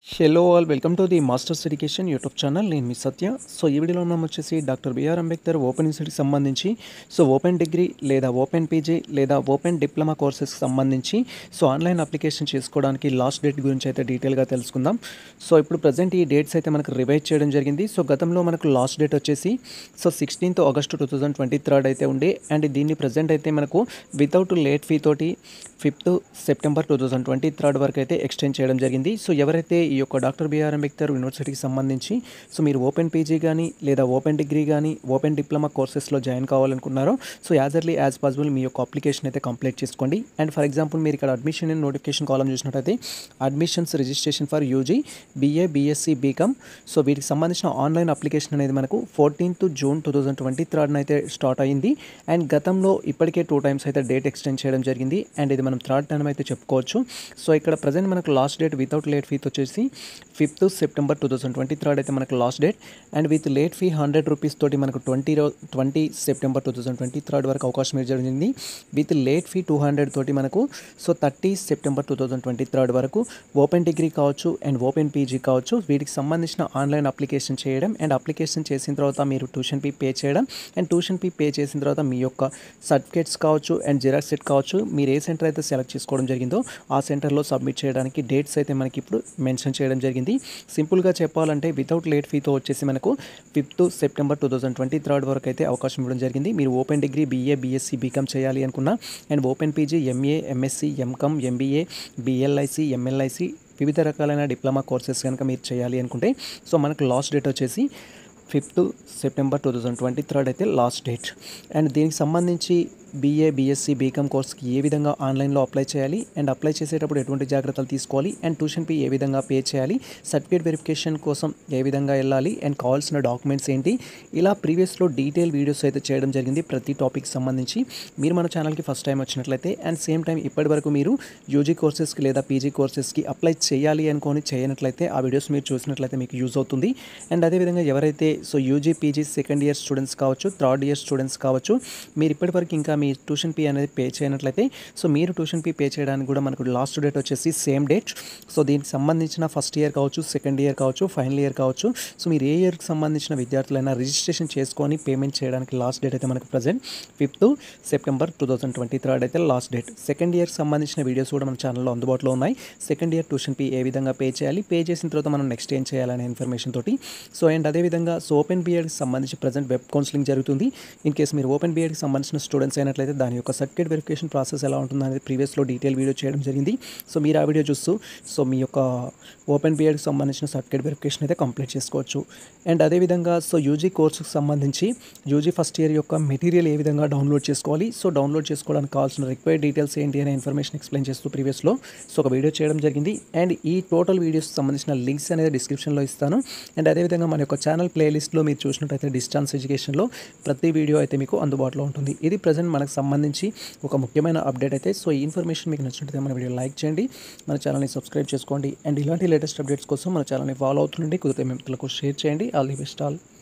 hello all welcome to the masters education YouTube channel నేను మీ సత్య so ఈ వీడియోలో మనం వచ్చేసి డాక్టర్ బిఆర్ అంబేద్కర్ ఓపెన్ యూనివర్సిటీకి సంబంధించి సో ఓపెన్ డిగ్రీ లేదా ఓపెన్ పీజీ లేదా ఓపెన్ డిప్లొమా కోర్సెస్కి సంబంధించి సో ఆన్లైన్ అప్లికేషన్ చేసుకోవడానికి లాస్ట్ డేట్ గురించి అయితే డీటెయిల్గా తెలుసుకుందాం సో ఇప్పుడు ప్రజెంట్ ఈ డేట్స్ అయితే మనకు రివైజ్ చేయడం జరిగింది సో గతంలో మనకు లాస్ట్ డేట్ వచ్చేసి so sixteenth August two thousand twenty third అయితే ఉండే అండ్ దీన్ని ప్రజెంట్ అయితే మనకు వితౌట్ లేట్ ఫీ తోటి fifth September two thousand twenty third వరకు అయితే ఎక్స్టెండ్ చేయడం జరిగింది సో ఎవరైతే ఈ యొక్క డాక్టర్ బిఆర్ అంబేద్కర్ యూనివర్సిటీకి సంబంధించి సో మీరు ఓపెన్ పీజీ కానీ లేదా ఓపెన్ డిగ్రీ కానీ ఓపెన్ డిప్లొమా కోర్సెస్లో జాయిన్ కావాలనుకున్నారో so as early as possible మీ యొక్క అప్లికేషన్ అయితే కంప్లీట్ చేసుకోండి అండ్ ఫర్ ఎగ్జాంపుల్ మీరు ఇక్కడ అడ్మిషన్ అండ్ నోటిఫికేషన్ కాలం చూసినట్టయితే admissions registration for UG BA BSc BCom so వీటికి సంబంధించిన ఆన్లైన్ అప్లికేషన్ అనేది మనకు fourteenth June two thousand twenty థర్డ్న అయితే స్టార్ట్ అయింది అండ్ గతంలో ఇప్పటికే టూ టైమ్స్ అయితే డేట్ ఎక్స్టెండ్ చేయడం జరిగింది అండ్ ఇది మనం థర్డ్ టైం అయితే చెప్పుకోవచ్చు సో ఇక్కడ ప్రజెంట్ మనకు last date without late fee వచ్చేసి fifth September two thousand twenty third అయితే మనకు last date and with late fee hundred rupees తోటి మనకు ట్వంటీ రో twenty September two thousand twenty third వరకు అవకాశం ఇవ్వడం జరిగింది with late fee two hundred తోటి మనకు so thirty September two thousand twenty third వరకు ఓపెన్ డిగ్రీ కావచ్చు అండ్ ఓపెన్ పీజీ కావచ్చు వీటికి సంబంధించిన ఆన్లైన్ అప్లికేషన్ చేయడం అండ్ అప్లికేషన్ చేసిన తర్వాత మీరు ట్యూషన్ ఫీ పే చేయడం అండ్ ట్యూషన్ ఫీ పే చేసిన తర్వాత మీ యొక్క సర్టిఫికేట్స్ కావచ్చు అండ్ జిరాక్స్ సెట్ కావచ్చు మీరు ఏ సెంటర్ అయితే సెలెక్ట్ చేసుకోవడం జరిగిందో ఆ సెంటర్లో సబ్మిట్ చేయడానికి డేట్స్ అయితే మనకి ఇప్పుడు మెన్షన్ చేయడం జరిగింది సింపుల్గా చెప్పాలంటే వితౌట్ లేట్ ఫీతో వచ్చేసి మనకు fifth September two thousand twenty third వరకు అయితే అవకాశం ఇవ్వడం జరిగింది మీరు open degree BA BSc BCom చేయాలి అనుకున్నా and open PG MA MSc MCom MBA BLIC MLIC వివిధ రకాలైన డిప్లొమా కోర్సెస్ కనుక మీరు చేయాలి అనుకుంటే సో మనకు లాస్ట్ డేట్ వచ్చేసి fifth September two thousand twenty third అయితే లాస్ట్ డేట్ అండ్ దీనికి సంబంధించి బీఏ బీఎస్సీ బీకామ్ కోర్స్కి ఏ విధంగా ఆన్లైన్లో అప్లై చేయాలి అండ్ అప్లై చేసేటప్పుడు ఎటువంటి జాగ్రత్తలు తీసుకోవాలి అండ్ ట్యూషన్ ఫీ ఏ విధంగా పే చేయాలి సర్టిఫికేట్ వెరిఫికేషన్ కోసం ఏ విధంగా వెళ్ళాలి అండ్ కావాల్సిన డాక్యుమెంట్స్ ఏంటి ఇలా ప్రీవియస్లో డీటెయిల్ వీడియోస్ అయితే చేయడం జరిగింది ప్రతి టాపిక్ సంబంధించి మీరు మన ఛానల్కి ఫస్ట్ టైం వచ్చినట్లయితే అండ్ సేమ్ టైం ఇప్పటి వరకు మీరు యూజీ కోర్సెస్కి లేదా పీజీ కోర్సెస్కి అప్లై చేయాలి అనుకొని చేయనట్లయితే ఆ వీడియోస్ మీరు చూసినట్లయితే మీకు యూజ్ అవుతుంది అండ్ అదేవిధంగా ఎవరైతే so UG PG second year students కావచ్చు థర్డ్ ఇయర్ స్టూడెంట్స్ కావచ్చు మీరు ఇప్పటివరకు ఇంకా మీ ట్యూషన్ ఫీ అనేది పే చేయనట్లయితే సో మీరు ట్యూషన్ ఫీ పే చేయడానికి కూడా మనకు లాస్ట్ డేట్ వచ్చేసి సేమ్ డేట్ సో దీనికి సంబంధించిన ఫస్ట్ ఇయర్ కావచ్చు సెకండ్ ఇయర్ కావచ్చు ఫైనల్ ఇయర్ కావచ్చు సో మీరు ఏ ఇయర్కి సంబంధించిన విద్యార్థులైనా రిజిస్ట్రేషన్ చేసుకొని పేమెంట్ చేయడానికి లాస్ట్ డేట్ అయితే మనకు present fifth September two thousand twenty third అయితే లాస్ట్ డేట్ సెకండ్ ఇయర్కి సంబంధించిన వీడియోస్ కూడా మన ఛానల్లో అందుబాటులో ఉన్నాయి సెకండ్ ఇయర్ ట్యూషన్ ఫీ ఏ విధంగా పే చేయాలి పే చేసిన తర్వాత మనం నెక్స్ట్ ఏం చేయాలనే ఇన్ఫర్మేషన్ తోటి సో అండ్ అదేవిధంగా సో ఓపెన్ బీఎడ్కి సంబంధించి ప్రజెంట్ వెబ్ కౌన్సిలింగ్ జరుగుతుంది ఇన్ కేసు మీరు ఓపెన్ బీఎడ్కి సంబంధించిన స్టూడెంట్స్ అయినట్లయితే దాని యొక్క సర్టిఫికేట్ వెరిఫికేషన్ ప్రాసెస్ ఎలా ఉంటుంది అనేది ప్రీవియస్లో డీటెయిల్ వీడియో చేయడం జరిగింది సో మీరు ఆ వీడియో చూస్తూ సో మీ యొక్క ఓపెన్ బీఎడ్కి సంబంధించిన సర్టిఫికేట్ వెరిఫికేషన్ అయితే కంప్లీట్ చేసుకోవచ్చు అండ్ అదేవిధంగా సో యూజీ కోర్సుకు సంబంధించి యూజీ ఫస్ట్ ఇయర్ యొక్క మెటీరియల్ ఏ విధంగా డౌన్లోడ్ చేసుకోవాలి సో డౌన్లోడ్ చేసుకోవడానికి కావాల్సిన రిక్వైర్డ్ డీటెయిల్స్ ఏంటి అనే ఇన్ఫర్మేషన్ ఎక్స్ప్లెయిన్ చేస్తూ ప్రీవియస్లో సో ఒక వీడియో చేయడం జరిగింది అండ్ ఈ టోటల్ వీడియోస్ సంబంధించిన లింక్స్ అనేది డిస్క్రిప్షన్లో ఇస్తాను అండ్ అదేవిధంగా మన యొక్క ఛానల్ ప్లేలిస్ట్లో మీరు చూసినట్టయితే డిస్టెన్స్ ఎడ్యుకేషన్లో ప్రతి వీడియో అయితే మీకు అందుబాటులో ఉంటుంది ఇది ప్రజెంట్ మనకు సంబంధించి ఒక ముఖ్యమైన అప్డేట్ అయితే సో ఈ ఇన్ఫర్మేషన్ మీకు నచ్చినట్లయితే మన వీడియో లైక్ చేయండి మన ఛానల్ని సబ్స్క్రైబ్ చేసుకోండి అండ్ ఇలాంటి లేటెస్ట్ అప్డేట్స్ కోసం మన ఛానల్ని ఫాలో అవుతుండండి కుదిరితే మిత్రులకు షేర్ చేయండి ఆల్ ది బెస్ట్ ఆల్